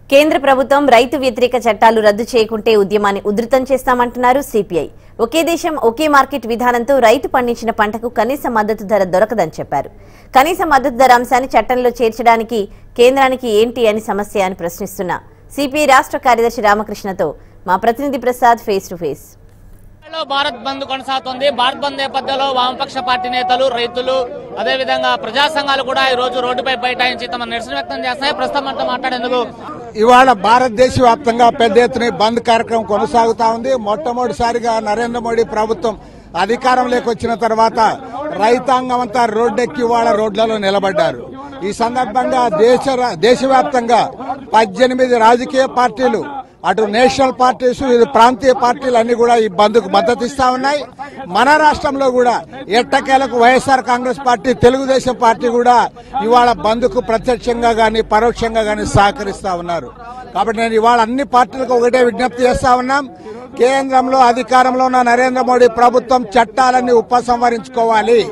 కేంద్ర ప్రభుత్వం రైతు వ్యతిరేక చట్టాలు రద్దు చేయకుంటే ఉద్యమాన్ని ఉధృతం చేస్తామంటున్నారు సిపిఐ ఒకే దేశం ఒకే మార్కెట్ విధానంతో రైతు పండించిన పంటకు కనీస మద్దతు ధర దొరకదని చెప్పారు కనీస మద్దతు ధర అంశాన్ని చట్టంలో చేర్చడానికి కేంద్రానికి ఏంటి అని సమస్య అని ప్రశ్నిస్తున్న సిపిఐ రాష్ట్ర కార్యదర్శి రామకృష్ణతో మా ప్రతినిధి ప్రసాద్ ఫేస్ టు ఫేస్ లో భారత్ బంద్ కొనసాగుతుంది భారత్ బంద్ నేపథ్యంలో వామపక్ష పార్టీ నేతలు రైతులు అదేవిధంగా ప్రజా సంఘాలు కూడా ఈ రోజు రోడ్డుపై బైఠాయించి తమ నిరసన వ్యక్తం చేస్తున్నాయి ప్రస్తుతం మనతో మాట్లాడేందుకు ఇవాళ భారతదేశ వ్యాప్తంగా పెద్ద ఎత్తున ఈ బంద్ కార్యక్రమం కొనసాగుతా ఉంది మొట్టమొదటిసారిగా నరేంద్ర మోడీ ప్రభుత్వం అధికారంలోకి వచ్చిన తర్వాత రైతాంగం అంతా రోడ్డెక్కి ఇవాళ రోడ్లలో నిలబడ్డారు ఈ సందర్భంగా దేశ దేశవ్యాప్తంగా పద్దెనిమిది రాజకీయ పార్టీలు అటు నేషనల్ పార్టీస్ ఇది ప్రాంతీయ పార్టీలు అన్ని కూడా ఈ బంద్కు మద్దతు ఇస్తా ఉన్నాయి మన రాష్ట్రంలో కూడా ఎట్టకేలకు వైఎస్ఆర్ కాంగ్రెస్ పార్టీ తెలుగుదేశం పార్టీ కూడా ఇవాళ బంద్కు ప్రత్యక్షంగా గాని పరోక్షంగా గాని సహకరిస్తా ఉన్నారు కాబట్టి నేను ఇవాళ అన్ని పార్టీలకు ఒకటే విజ్ఞప్తి చేస్తా ఉన్నాం కేంద్రంలో అధికారంలో ఉన్న నరేంద్ర మోడీ ప్రభుత్వం చట్టాలన్నీ ఉపసంహరించుకోవాలి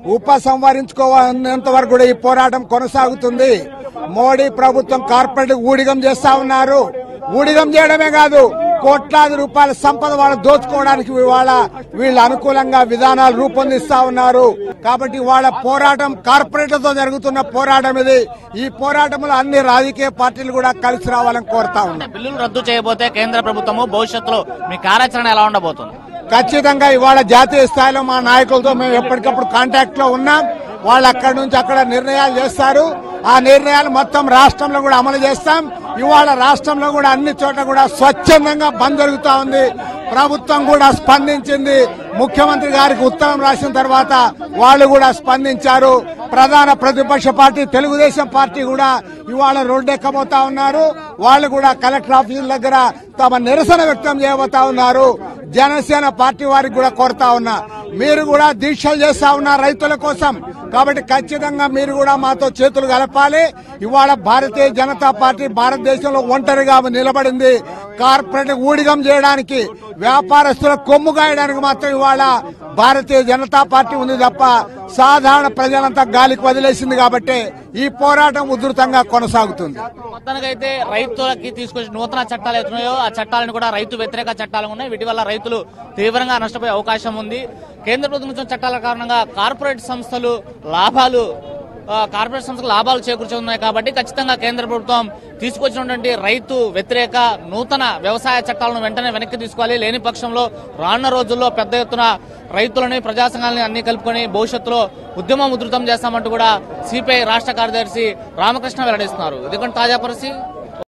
ఉపసంహరించుకోవాలంత వరకు కూడా ఈ పోరాటం కొనసాగుతుంది మోడీ ప్రభుత్వం కార్పొరేట్ ఊడిగం చేస్తా ఉన్నారు ఊడిగం చేయడమే కాదు కోట్లాది రూపాయల సంపద వాళ్ళు దోచుకోవడానికి ఇవాళ వీళ్ళు అనుకూలంగా విధానాలు రూపొందిస్తా ఉన్నారు కాబట్టి వాళ్ళ పోరాటం కార్పొరేట్లతో జరుగుతున్న పోరాటం ఇది ఈ పోరాటంలో అన్ని రాజకీయ పార్టీలు కూడా కలిసి రావాలని కోరుతా ఉన్నాం బిల్లులు రద్దు చేయబోతే కేంద్ర ప్రభుత్వము భవిష్యత్తులో మీ కార్యాచరణ ఎలా ఉండబోతుంది ఖచ్చితంగా ఇవాళ జాతీయ స్థాయిలో మా నాయకులతో మేము ఎప్పటికప్పుడు కాంటాక్ట్ లో ఉన్నాం వాళ్ళు అక్కడి నుంచి అక్కడ నిర్ణయాలు చేస్తారు ఆ నిర్ణయాలు మొత్తం రాష్ట్రంలో కూడా అమలు చేస్తాం ఇవాళ రాష్ట్రంలో కూడా అన్ని చోట్ల కూడా స్వచ్ఛందంగా బంద్ జరుగుతా ఉంది ప్రభుత్వం కూడా స్పందించింది ముఖ్యమంత్రి గారికి ఉత్తరం రాసిన తర్వాత వాళ్ళు కూడా స్పందించారు ప్రధాన ప్రతిపక్ష పార్టీ తెలుగుదేశం పార్టీ కూడా ఇవాళ రోడ్డెక్కబోతా ఉన్నారు వాళ్ళు కూడా కలెక్టర్ ఆఫీసుల దగ్గర తమ నిరసన వ్యక్తం చేయబోతా ఉన్నారు జనసేన పార్టీ వారికి కూడా కోరుతా ఉన్నా మీరు కూడా దీక్షలు చేస్తా ఉన్నారు రైతుల కోసం కాబట్టి ఖచ్చితంగా మీరు కూడా మాతో చేతులు కలపాలి ఇవాళ భారతీయ జనతా పార్టీ భారతదేశంలో ఒంటరిగా నిలబడింది కార్పొరేట్ ఊడిగం చేయడానికి వ్యాపారస్తుల కొమ్ము గాయడానికి మాత్రం ఇవాళ భారతీయ జనతా పార్టీ ఉంది తప్ప సాధారణ ప్రజలంతా గాలికి వదిలేసింది కాబట్టి ఈ పోరాటం ఉధృతంగా కొనసాగుతుంది మొత్తానికైతే రైతులకి తీసుకొచ్చిన నూతన చట్టాలు అవుతున్నాయో ఆ చట్టాలను కూడా రైతు వ్యతిరేక చట్టాలు ఉన్నాయి వీటి వల్ల రైతులు తీవ్రంగా నష్టపోయే అవకాశం ఉంది కేంద్ర ప్రభుత్వం ఇచ్చిన చట్టాల కారణంగా కార్పొరేట్ సంస్థలు లాభాలు ఆ, కార్పొరేట్ సంస్థలకు లాభాలు చేకూర్చున్నాయి కాబట్టి ఖచ్చితంగా కేంద్ర ప్రభుత్వం తీసుకొచ్చినటువంటి రైతు వ్యతిరేక నూతన వ్యవసాయ చట్టాలను వెంటనే వెనక్కి తీసుకోవాలి లేని పక్షంలో రానున్న రోజుల్లో పెద్ద ఎత్తున రైతులని ప్రజా సంఘాలని అన్ని కలుపుకొని భవిష్యత్తులో ఉద్యమం ఉధృతం చేస్తామంటూ కూడా సిపిఐ రాష్ట్ర కార్యదర్శి రామకృష్ణ వెల్లడిస్తున్నారు ఎందుకంటే తాజా పరిస్థితి